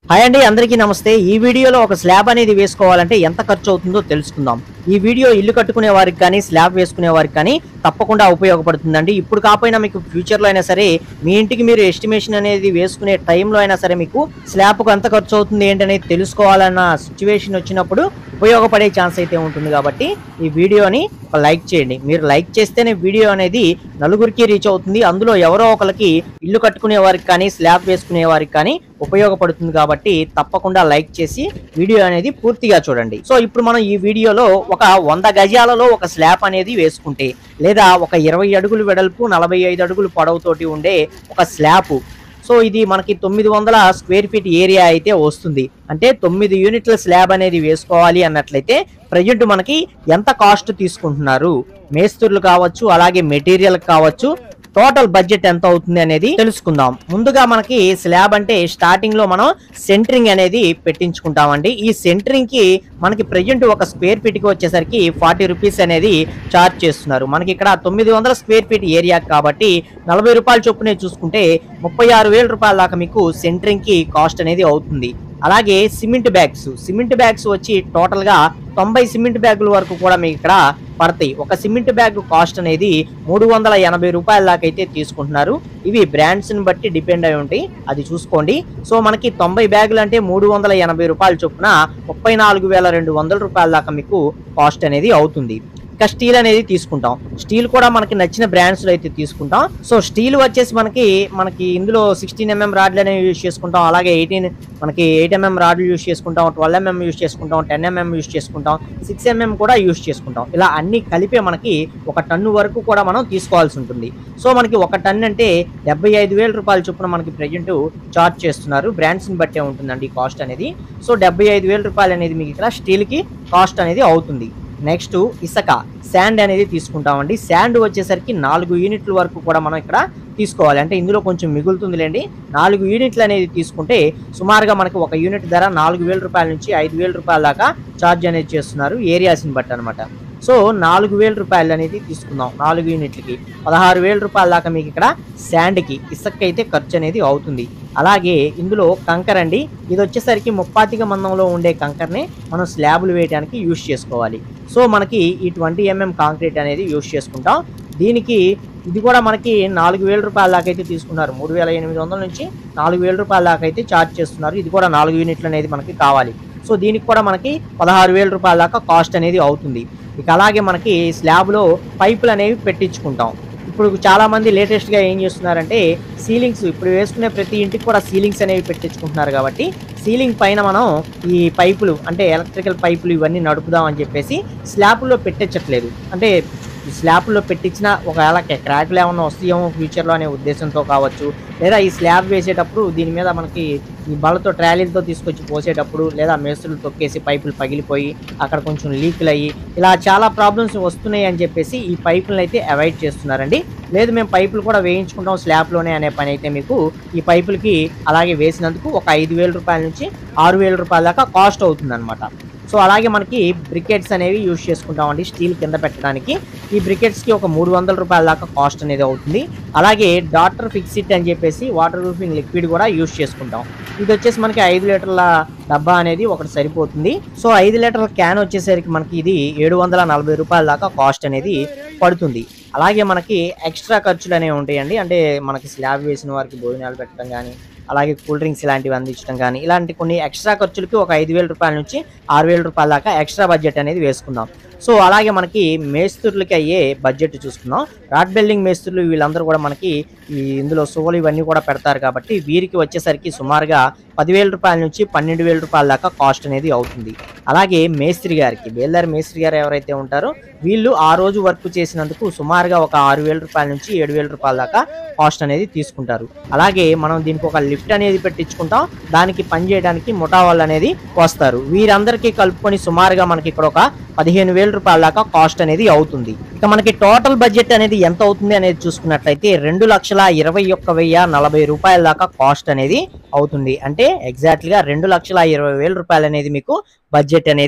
hi అండి అందరికీ నమస్తే ఈ వీడియోలో ఒక స్లాబ్ అనేది వేసుకోవాలంటే ఎంత ఖర్చు అవుతుందో తెలుసుకుందాం ఈ వీడియో ఇల్లు కట్టుకునే వారికి కానీ స్లాబ్ వేసుకునే వారికి కానీ తప్పకుండా ఉపయోగపడుతుందండి ఇప్పుడు కాకపోయినా మీకు ఫ్యూచర్లో అయినా సరే మీ ఇంటికి మీరు ఎస్టిమేషన్ అనేది వేసుకునే టైంలో అయినా సరే మీకు స్లాబ్కు ఎంత ఖర్చు అవుతుంది ఏంటనేది తెలుసుకోవాలన్న సిచ్యువేషన్ వచ్చినప్పుడు ఉపయోగపడే ఛాన్స్ అయితే ఉంటుంది కాబట్టి ఈ వీడియోని ఒక లైక్ చేయండి మీరు లైక్ చేస్తేనే వీడియో అనేది నలుగురికి రీచ్ అవుతుంది అందులో ఎవరో ఒకరికి ఇల్లు కట్టుకునే వారికి కానీ స్లాబ్ వేసుకునే వారికి కానీ ఉపయోగపడుతుంది కాబట్టి తప్పకుండా లైక్ చేసి వీడియో అనేది పూర్తిగా చూడండి సో ఇప్పుడు మనం ఈ వీడియోలో ఒక వంద గజాలలో ఒక స్లాబ్ అనేది వేసుకుంటే లేదా ఒక ఇరవై అడుగులు వెడల్పు నలభై ఐదు అడుగులు పొడవుతోటి ఉండే ఒక స్లాబ్ సో ఇది మనకి తొమ్మిది వందల స్క్వేర్ ఫీట్ ఏరియా అయితే వస్తుంది అంటే తొమ్మిది యూనిట్ల స్లాబ్ అనేది వేసుకోవాలి అన్నట్లయితే ప్రజెంట్ మనకి ఎంత కాస్ట్ తీసుకుంటున్నారు మేస్త్రులు కావచ్చు అలాగే మెటీరియల్ కావచ్చు టోటల్ బడ్జెట్ ఎంత అవుతుంది అనేది తెలుసుకుందాం ముందుగా మనకి స్లాబ్ అంటే స్టార్టింగ్ లో మనం సెంటరింగ్ అనేది పెట్టించుకుంటామండి ఈ సెంటరింగ్ కి మనకి ప్రజెంట్ ఒక స్క్వేర్ ఫీట్ కి వచ్చేసరికి ఫార్టీ రూపీస్ అనేది చార్జ్ చేస్తున్నారు మనకి ఇక్కడ తొమ్మిది వందల స్క్వేర్ ఫీట్ ఏరియా కాబట్టి నలభై రూపాయల చొప్పునే చూసుకుంటే ముప్పై ఆరు వేల రూపాయల దాకా మీకు సెంటరింగ్ కి కాస్ట్ అనేది అవుతుంది అలాగే సిమెంట్ బ్యాగ్స్ సిమెంట్ బ్యాగ్స్ వచ్చి టోటల్ గా తొంభై సిమెంట్ బ్యాగుల వరకు కూడా మీకు ఇక్కడ పడతాయి ఒక సిమెంట్ బ్యాగ్ కాస్ట్ అనేది మూడు వందల ఎనభై రూపాయల దాకా అయితే తీసుకుంటున్నారు ఇవి బ్రాండ్స్ ని బట్టి డిపెండ్ అయి ఉంటాయి అది చూసుకోండి సో మనకి తొంభై బ్యాగులు అంటే మూడు వందల ఎనభై రూపాయల చొప్పున ముప్పై నాలుగు వేల రెండు వందల రూపాయల దాకా మీకు కాస్ట్ అనేది అవుతుంది ఇంకా స్టీల్ అనేది తీసుకుంటాం స్టీల్ కూడా మనకి నచ్చిన బ్రాండ్స్ లో అయితే తీసుకుంటాం సో స్టీల్ వచ్చేసి మనకి మనకి ఇందులో సిక్స్టీన్ ఎంఎం రాడ్లు అనేవి యూజ్ చేసుకుంటాం అలాగే ఎయిటీన్ మనకి ఎయిట్ ఎంఎం రాడ్లు యూజ్ చేసుకుంటాం ట్వెల్వ్ ఎంఎం యూజ్ చేసుకుంటాం టెన్ ఎంఎం యూజ్ చేసుకుంటాం సిక్స్ ఎంఎం కూడా యూజ్ చేసుకుంటాం ఇలా అన్ని కలిపే మనకి ఒక టన్ను వరకు కూడా మనం తీసుకోవాల్సి ఉంటుంది సో మనకి ఒక టన్ అంటే డెబ్బై ఐదు వేల రూపాయల చొప్పున మనకి ప్రజెంట్ చార్జ్ చేస్తున్నారు బ్రాండ్స్ని బట్టే ఉంటుందండి ఈ కాస్ట్ అనేది సో డెబ్బై ఐదు వేల రూపాయలు అనేది మీకు ఇక్కడ స్టీల్కి కాస్ట్ అనేది అవుతుంది నెక్స్ట్ ఇసుక శాండ్ అనేది తీసుకుంటామండి శాండ్ వచ్చేసరికి నాలుగు యూనిట్ల వరకు కూడా మనం ఇక్కడ తీసుకోవాలి అంటే ఇందులో కొంచెం మిగులుతుందిలేండి నాలుగు యూనిట్లు అనేది తీసుకుంటే సుమారుగా మనకి ఒక యూనిట్ ధర నాలుగు వేల రూపాయల నుంచి ఐదు వేల రూపాయల దాకా ఛార్జ్ అనేది చేస్తున్నారు ఏరియాస్ని బట్టి అనమాట సో నాలుగు వేల రూపాయలు అనేది తీసుకుందాం నాలుగు యూనిట్లకి పదహారు వేల రూపాయల దాకా మీకు ఇక్కడ శాండ్కి ఇసుక అయితే ఖర్చు అనేది అవుతుంది అలాగే ఇందులో కంకర్ అండి ఇది వచ్చేసరికి ముప్పాతిక మందంలో ఉండే కంకర్ని మనం స్లాబ్లు వేయడానికి యూజ్ చేసుకోవాలి సో మనకి ఈ ట్వంటీ ఎంఎం కాంక్రీట్ అనేది యూజ్ చేసుకుంటాం దీనికి ఇది కూడా మనకి నాలుగు వేల రూపాయల దాకా అయితే తీసుకున్నారు మూడు వేల ఎనిమిది వందల నుంచి నాలుగు వేల రూపాయల దాకా అయితే ఛార్జ్ చేస్తున్నారు ఇది కూడా నాలుగు యూనిట్లు అనేది మనకి కావాలి సో దీనికి కూడా మనకి పదహారు వేల రూపాయల దాకా కాస్ట్ అనేది అవుతుంది ఇక అలాగే మనకి స్లాబ్లో పైపులు అనేవి పెట్టించుకుంటాం ఇప్పుడు చాలా మంది లేటెస్ట్ గా ఏం చేస్తున్నారంటే సీలింగ్స్ ఇప్పుడు వేసుకునే ప్రతి ఇంటికి కూడా సీలింగ్స్ అనేవి పెట్టించుకుంటున్నారు కాబట్టి సీలింగ్ పైన మనం ఈ పైపులు అంటే ఎలక్ట్రికల్ పైపులు ఇవన్నీ నడుపుదాం అని చెప్పేసి స్లాబ్లో పెట్టించట్లేదు అంటే ఈ స్లాబ్లో పెట్టించిన ఒకవేళ క్రాక్లు ఏమైనా వస్తాయేమో ఫ్యూచర్లో అనే ఉద్దేశంతో కావచ్చు లేదా ఈ స్లాబ్ వేసేటప్పుడు దీని మీద మనకి ఈ బలతో ట్రాలీలతో తీసుకొచ్చి పోసేటప్పుడు లేదా మేస్తులు తొక్కేసి పైపులు పగిలిపోయి అక్కడ కొంచెం లీకులు అయ్యి ఇలా చాలా ప్రాబ్లమ్స్ వస్తున్నాయి అని చెప్పేసి ఈ పైపులను అయితే అవాయిడ్ చేస్తున్నారండి లేదు మేము పైపులు కూడా వేయించుకుంటాం స్లాబ్లోనే అనే పని అయితే మీకు ఈ పైపులకి అలాగే వేసినందుకు ఒక ఐదు వేల రూపాయల నుంచి ఆరు వేల రూపాయల దాకా కాస్ట్ అవుతుంది సో అలాగే మనకి బ్రికెట్స్ అనేవి యూజ్ చేసుకుంటామండి స్టీల్ కింద పెట్టడానికి ఈ బ్రికెట్స్కి ఒక మూడు వందల రూపాయల దాకా కాస్ట్ అనేది అవుతుంది అలాగే డాక్టర్ ఫిక్సిట్ అని చెప్పేసి వాటర్ ప్రూఫింగ్ లిక్విడ్ కూడా యూజ్ చేసుకుంటాం ఇది వచ్చేసి మనకి ఐదు లీటర్ల డబ్బా అనేది ఒకటి సరిపోతుంది సో ఐదు లీటర్ల క్యాన్ వచ్చేసరికి మనకి ఇది ఏడు వందల నలభై రూపాయల దాకా కాస్ట్ అనేది పడుతుంది అలాగే మనకి ఎక్స్ట్రా ఖర్చులు అనేవి ఉంటాయండి అంటే మనకి స్లాబ్ వేసిన వారికి భోజనాలు పెట్టడం కానీ అలాగే కూల్ డ్రింక్స్ ఇలాంటివి అందించడం కానీ ఇలాంటి కొన్ని ఎక్స్ట్రా ఖర్చులకి ఒక ఐదు వేల రూపాయల నుంచి ఆరు వేల రూపాయల దాకా ఎక్స్ట్రా బడ్జెట్ అనేది వేసుకుందాం సో అలాగే మనకి మేస్త్రులకి అయ్యే బడ్జెట్ చూసుకుందాం రాడ్ బిల్డింగ్ మేస్త్రులు వీళ్ళందరూ కూడా మనకి ఈ ఇందులో సువలు ఇవన్నీ కూడా పెడతారు కాబట్టి వీరికి వచ్చేసరికి సుమారుగా పదివేల రూపాయల నుంచి పన్నెండు వేల రూపాయల దాకా కాస్ట్ అనేది అవుతుంది అలాగే మేస్త్రి గారికి బేల్దారి మేస్త్రి గారు ఎవరైతే ఉంటారో వీళ్ళు ఆ రోజు వర్క్ చేసినందుకు సుమారుగా ఒక ఆరు వేల రూపాయల నుంచి ఏడు వేల రూపాయల దాకా కాస్ట్ అనేది తీసుకుంటారు అలాగే మనం దీనికి ఒక లిఫ్ట్ అనేది పెట్టించుకుంటాం దానికి పని చేయడానికి ముఠా వాళ్ళు అనేది వస్తారు వీరందరికీ కలుపుకొని సుమారుగా మనకి ఇక్కడ ఒక పదిహేను వేల రూపాయల దాకా కాస్ట్ అనేది అవుతుంది ఇక మనకి టోటల్ బడ్జెట్ అనేది ఎంత అవుతుంది అనేది చూసుకున్నట్లయితే రెండు లక్షల ఇరవై ఒక్క వెయ్యి నలభై రూపాయల దాకా కాస్ట్ అనేది అవుతుంది అంటే ఎగ్జాక్ట్ గా రెండు లక్షల ఇరవై వేల రూపాయలు అనేది మీకు బడ్జెట్ అనేది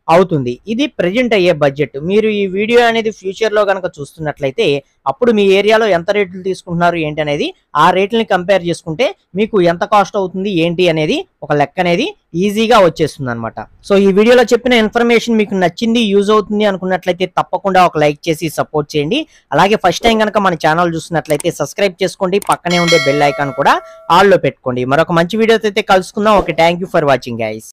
అవుతుంది ఇది ప్రజెంట్ అయ్యే బడ్జెట్ మీరు ఈ వీడియో అనేది ఫ్యూచర్ లో కనుక చూస్తున్నట్లయితే అప్పుడు మీ ఏరియాలో ఎంత రేట్లు తీసుకుంటున్నారు ఏంటి అనేది ఆ రేట్లని కంపేర్ చేసుకుంటే మీకు ఎంత కాస్ట్ అవుతుంది ఏంటి అనేది ఒక లెక్క అనేది ఈజీగా వచ్చేస్తుంది అనమాట సో ఈ వీడియోలో చెప్పిన ఇన్ఫర్మేషన్ మీకు నచ్చింది యూజ్ అవుతుంది అనుకున్నట్లయితే తప్పకుండా ఒక లైక్ చేసి సపోర్ట్ చేయండి అలాగే ఫస్ట్ టైం కనుక మన ఛానల్ చూస్తున్నట్లయితే సబ్స్క్రైబ్ చేసుకోండి పక్కనే ఉండే బెల్ ఐకాన్ కూడా ఆల్ లో పెట్టుకోండి మరొక మంచి వీడియోతో అయితే కలుసుకుందాం okay thank you for watching guys